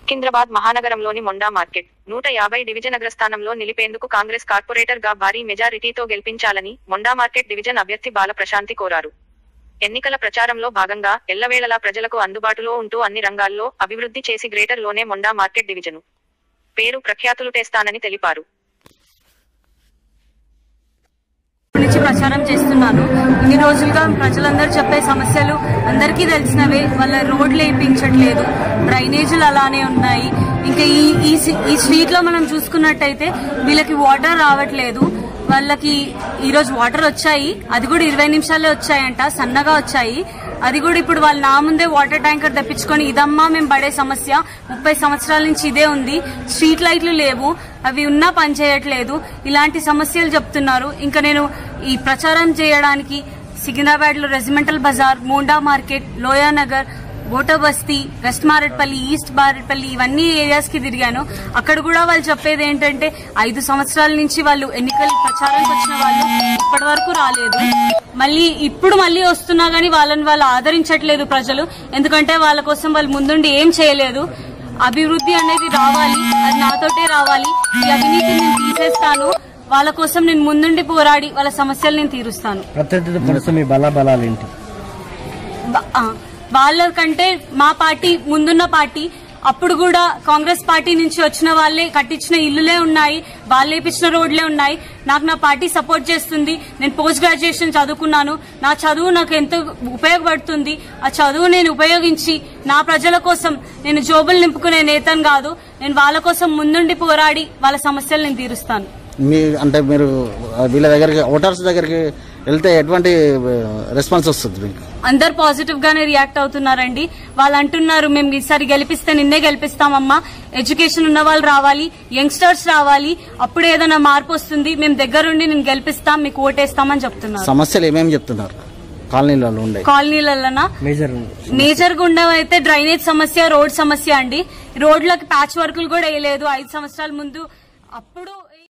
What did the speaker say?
Secunderabad మహానగరంలోని Monda market నూట యాభై division అగ్రస్థానంలో నిలిపేందుకు కాంగ్రెస్ కార్పొరేటర్ గా భారీ మెజారిటీతో గెలిపించాలని మొండా మార్కెట్ డివిజన్ అభ్యర్థి బాల ప్రశాంతి కోరారు ఎన్నికల ప్రచారంలో భాగంగా ఎల్లవేళలా ప్రజలకు అందుబాటులో ఉంటూ అన్ని రంగాల్లో అభివృద్ధి చేసి గ్రేటర్ లోనే మొండా మార్కెట్ డివిజను పేరు ప్రఖ్యాతులు తెస్తానని తెలిపారు నుంచి ప్రచారం చేస్తున్నాను ఇన్ని రోజులుగా ప్రజలందరూ చెప్పే సమస్యలు అందరికీ తెలిసినవే వాళ్ళ రోడ్లు వేయించట్లేదు డ్రైనేజీలు అలానే ఉన్నాయి ఇంకా ఈ ఈ సి- ఈ స్ట్రీట్ లో మనం చూసుకున్నట్టయితే వీళ్ళకి వాటర్ రావట్లేదు వాళ్ళకి ఈ రోజు వాటర్ వచ్చాయి అది కూడా ఇరవై నిమిషాలే వచ్చాయంట సన్నగా వచ్చాయి అది కూడా ఇప్పుడు వాళ్ళు నా ముందే వాటర్ ట్యాంకర్ తెప్పించుకొని ఇదమ్మా మేము పడే సమస్య ముప్పై సంవత్సరాల నుంచి ఇదే ఉంది స్ట్రీట్ లైట్లు లేవు అవి ఉన్నా పనిచేయట్లేదు ఇలాంటి సమస్యలు చెప్తున్నారు ఇంకా నేను ఈ ప్రచారం చేయడానికి సికింద్రాబాద్ లో Regimental Bazaar Monda Market Loyanagar Botabasti West Marredpally East Marredpally ఇవన్నీ ఏరియాస్ కి తిరిగాను అక్కడ కూడా వాళ్ళు చెప్పేది ఏంటంటే ఐదు సంవత్సరాల నుంచి వాళ్ళు ఎన్నికల ప్రచారానికి వచ్చిన వాళ్ళు ఇప్పటి వరకు రాలేదు మళ్ళీ ఇప్పుడు మళ్ళీ వస్తున్నా గానీ వాళ్ళని వాళ్ళు ఆదరించట్లేదు ప్రజలు ఎందుకంటే వాళ్ళ కోసం వాళ్ళు ముందుండి ఏం చేయలేదు అభివృద్ధి అనేది రావాలి అది నాతోటే రావాలి ఈ అవినీతిని నేను తీసేస్తాను వాళ్ళ కోసం నేను ముందుండి పోరాడి వాళ్ళ సమస్యలు నేను తీరుస్తాను ప్రత్యర్థి పరుస్తూ మీ బలాబలాలు ఏంటి బ- ఆ, వాళ్ళకంటే మా పార్టీ ముందున్న పార్టీ అప్పుడు కూడా కాంగ్రెస్ పార్టీ నుంచి వచ్చిన వాళ్ళే కట్టించిన ఇల్లులే ఉన్నాయి వాళ్ళే ఇప్పించిన రోడ్లే ఉన్నాయి నాకు నా పార్టీ సపోర్ట్ చేస్తుంది నేను పోస్ట్ గ్రాడ్యుయేషన్ చదువుకున్నాను నా చదువు నాకు ఎంతో ఉపయోగపడుతుంది ఆ చదువు నేను ఉపయోగించి నా ప్రజల కోసం నేను జోబులు నింపుకునే నేతను కాదు నేను వాళ్ళ కోసం ముందుండి పోరాడి వాళ్ళ సమస్యలు నేను తీరుస్తాను మీ అంటే మీరు వీళ్ళ దగ్గరికి ఓటర్స్ దగ్గరికి వెళ్తే ఎటువంటి రెస్పాన్స్ వస్తుంది మీకు అందరు పాజిటివ్ గానే రియాక్ట్ అవుతున్నారండి వాళ్ళు అంటున్నారు మేము ఈసారి గెలిపిస్తే నిన్నే గెలిపిస్తామమ్మా ఎడ్యుకేషన్ ఉన్న వాళ్ళు రావాలి యంగ్స్టర్స్ రావాలి అప్పుడు ఏదైనా మార్పు వస్తుంది మేము దగ్గరుండి నేను గెలిపిస్తాం మీకు ఓటేస్తామని చెప్తున్నారు సమస్యలు ఏమేమి చెప్తున్నారు కాలనీలలో ఉండే కాలనీలలోనా మేజర్ మేజర్ గుండా అయితే డ్రైనేజ్ సమస్య రోడ్ సమస్య అండి రోడ్లకి ప్యాచ్ వర్కులు కూడా వేయలేదు ఐదు సంవత్సరాల ముందు అప్పుడు